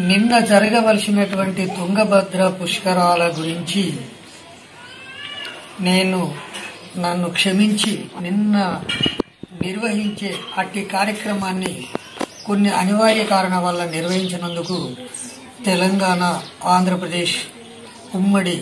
నిన్న జరగవలసినటువంటి తుంగభద్ర పుష్కరాల గురించి నేను నన్ను క్షమించి నిన్న నిర్వహించే అట్టి కార్యక్రమాన్ని కొన్ని అనివార్య కారణాల వల్ల నిర్వహించినందుకు తెలంగాణ ఆంధ్రప్రదేశ్ ఉమ్మడి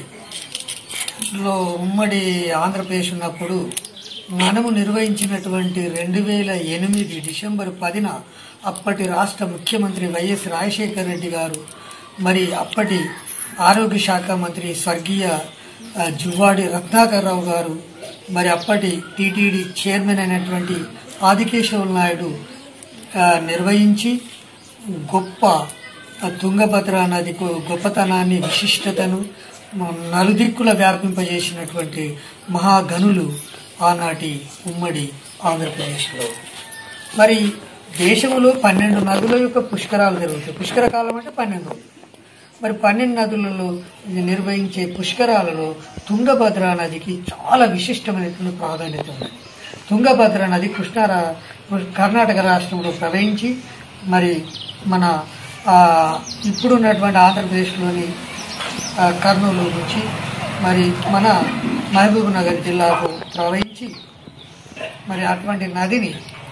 లో ఉమ్మడి ఆంధ్రప్రదేశ్ ఉన్నప్పుడు మనము నిర్వహించినటువంటి రెండు వేల ఎనిమిది డిసెంబర్ పదిన అప్పటి రాష్ట్ర ముఖ్యమంత్రి వైఎస్ రాజశేఖర రెడ్డి గారు మరి అప్పటి ఆరోగ్య శాఖ మంత్రి స్వర్గీయ ఆ, జువ్వాడి రత్నాకర్ రావు గారు మరి అప్పటి టీటీడీ చైర్మన్ అయినటువంటి ఆదికేశవ నాయుడు ఆ, నిర్వహించి గొప్ప ఆ తుంగభద్ర నది కు- గొప్పతనాన్ని విశిష్టతను మ- నలుదిక్కుల వ్యాపింపజేసినటువంటి మహాగనులు ఆనాటి ఉమ్మడి ఆంధ్రప్రదేశ్లో మరి దేశంలో పన్నెండు నదుల యొక్క పుష్కరాలు జరుగుతాయి పుష్కర కాలం అంటే పన్నెండు రోజులు. మరి పన్నెండు నదులలో నిర్వహించే పుష్కరాలలో తుంగభద్ర నదికి చాలా విశిష్టమైనటువంటి ప్రాధాన్యత ఉంది తుంగభద్ర నది కృష్ణా రా- కర్ణాటక రాష్ట్రంలో ప్రవహించి మరి మన ఆ, ఇప్పుడున్నటువంటి ఆంధ్రప్రదేశ్లోని ఆ, కర్నూలు నుంచి మరి మన మహబూబ్ నగర్ జిల్లాకు ప్రవహించి మరి అటువంటి నదిని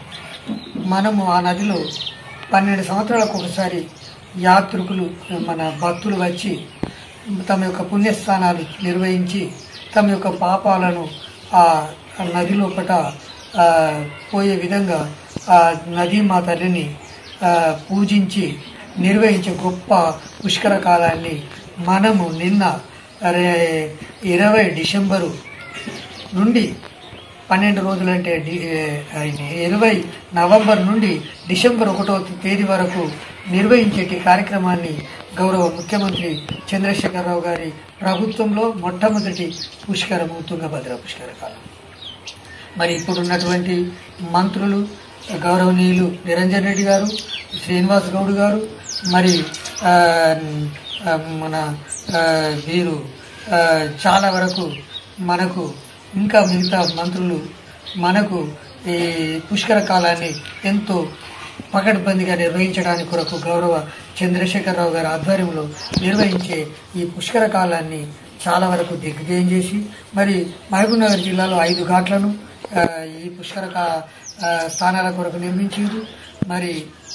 మనము ఆ నదిలో పన్నెండు సంవత్సరాలకు ఒకసారి యాత్రికులు మన భక్తులు వచ్చి తమ యొక్క పుణ్యస్థానాలు నిర్వహించి తమ యొక్క పాపాలను ఆ ఆ నది లోపట ఆ, పోయే విధంగా ఆ నదీ మా తల్లిని ఆ, పూజించి నిర్వహించే గొప్ప పుష్కర కాలాన్ని మనము నిన్న రే- ఇరవై డిసెంబరు నుండి పన్నెండు రోజులంటే డి- ఏ, ఇరవై నవంబర్ నుండి డిసెంబర్ ఒకటో తేదీ వరకు నిర్వహించేటి కార్యక్రమాన్ని గౌరవ ముఖ్యమంత్రి చంద్రశేఖరరావు గారి ప్రభుత్వంలో మొట్టమొదటి పుష్కరము తుంగభద్ర పుష్కర కాలం మరి ఇప్పుడున్నటువంటి మంత్రులు గౌరవనీయులు నిరంజన్ రెడ్డి గారు శ్రీనివాస్ గౌడ్ గారు మరి ఆ, ఆ, మన ఆ, వీరు ఆ, చాలా వరకు మనకు ఇంకా మిగతా మంత్రులు మనకు ఈ పుష్కర కాలాన్ని ఎంతో పకడ్బందీగా నిర్వహించడానికి కొరకు గౌరవ చంద్రశేఖరరావు గారి ఆధ్వర్యంలో నిర్వహించే ఈ పుష్కర కాలాన్ని చాలా వరకు దిగ్విజయం చేసి మరి మహబూబ్నగర్ జిల్లాలో ఐదు ఘాట్లను ఆ, ఈ పుష్కర కా- ఆ, స్థానాల కొరకు నిర్మించారు మరి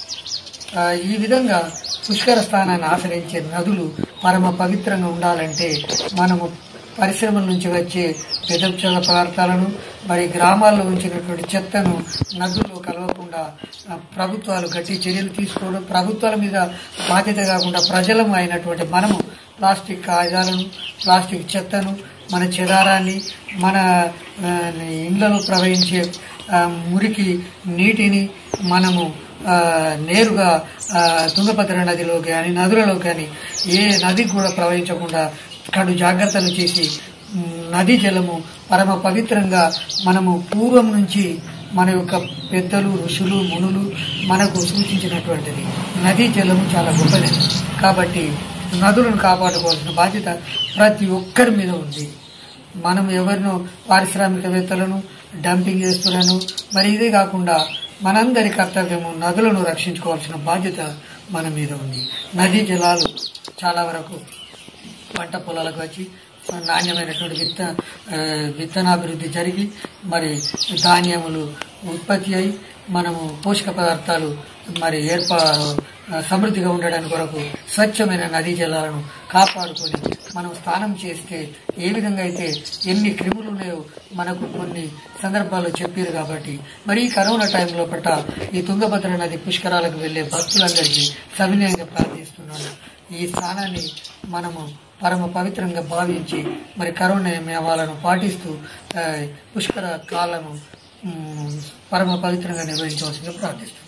ఆ, ఈ విధంగా పుష్కర స్థానాన్ని ఆశ్రయించే నదులు పరమ పవిత్రంగా ఉండాలంటే మనము పరిశ్రమల నుంచి వచ్చే వ్యర్థ పదార్థాలను మరి గ్రామాల్లో ఉంచినటువంటి చెత్తను నదుల్లో కలవకుండా ఆ, ప్రభుత్వాలు గట్టి చర్యలు తీసుకోవడం ప్రభుత్వాల మీద బాధ్యత కాకుండా ప్రజలము అయినటువంటి మనము ప్లాస్టిక్ కాగితాలను ప్లాస్టిక్ చెత్తను మన చెదారాన్ని మన ఆ, ఇండ్లలో ప్రవహించే ఆ, మురికి నీటిని మనము ఆ, నేరుగా ఆ, తుంగభద్ర నదిలో కానీ నదులలో కానీ ఏ నది కూడా ప్రవహించకుండా కడు జాగ్రత్తలు చేసి మ్, నది జలము పరమ పవిత్రంగా మనము పూర్వం నుంచి మన యొక్క పెద్దలు ఋషులు మునులు మనకు సూచించినటువంటిది నదీ జలము చాలా గొప్పది కాబట్టి నదులను కాపాడుకోవాల్సిన బాధ్యత ప్రతి ఒక్కరి మీద ఉంది మనం ఎవరినో పారిశ్రామికవేత్తలను డంపింగ్ చేస్తున్నాను మరి ఇదే కాకుండా మనందరి కర్తవ్యము నదులను రక్షించుకోవాల్సిన బాధ్యత మన మీద ఉంది నదీ జలాలు చాలా వరకు పంట పొలాలకు వచ్చి నాణ్యమైనటువంటి విత్త ఆ, విత్తనాభివృద్ధి జరిగి మరి ధాన్యములు ఉత్పత్తి అయి మనము పోషక పదార్థాలు మరి ఏర్పా ఆ, సమృద్ధిగా ఉండడానికి కొరకు స్వచ్ఛమైన నదీ జలాలను కాపాడుకొని మనం స్నానం చేస్తే ఏ విధంగా అయితే ఎన్ని క్రిములు ఉన్నాయో మనకు కొన్ని సందర్భాల్లో చెప్పారు కాబట్టి మరి ఈ కరోనా టైంలో పట్ట ఈ తుంగభద్ర నది పుష్కరాలకు వెళ్లే భక్తులందరికీ సవినయంగా ప్రార్థిస్తున్నాను ఈ స్నానాన్ని మనము పరమ పవిత్రంగా భావించి మరి కరోనా నియమాలను పాటిస్తూ ఆ, పుష్కర కాలను మ్, పరమ పవిత్రంగా నిర్వహించవలసిందిగా ప్రార్థిస్తున్నాను